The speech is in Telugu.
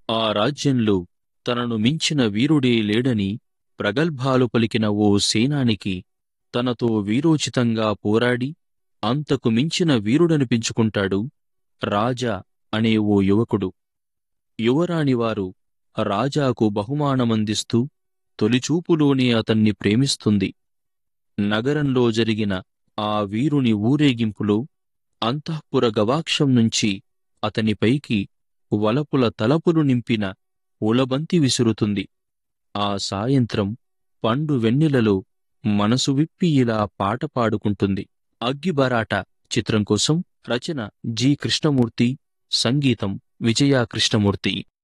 ఆ రాజ్యంలో తనను మించిన వీరుడే లేడని ప్రగల్భాలు పలికిన ఓ సేనానికి తనతో వీరోచితంగా పోరాడి అంతకు మించిన వీరుడనిపించుకుంటాడు రాజా అనే ఓ యువకుడు యువరాణివారు రాజాకు బహుమానమందిస్తూ తొలిచూపులోనే అతన్ని ప్రేమిస్తుంది నగరంలో జరిగిన ఆ వీరుని ఊరేగింపులో అంతఃపుర గవాక్షం నుంచి అతనిపైకి వలపుల తలపులు నింపిన ఉలబంతి విసురుతుంది ఆ సాయంత్రం పండు వెన్నెలలో మనసు విప్పి ఇలా పాట పాడుకుంటుంది అగ్గిబరాట చిత్రం కోసం రచన జి కృష్ణమూర్తి సంగీతం విజయా కృష్ణమూర్తి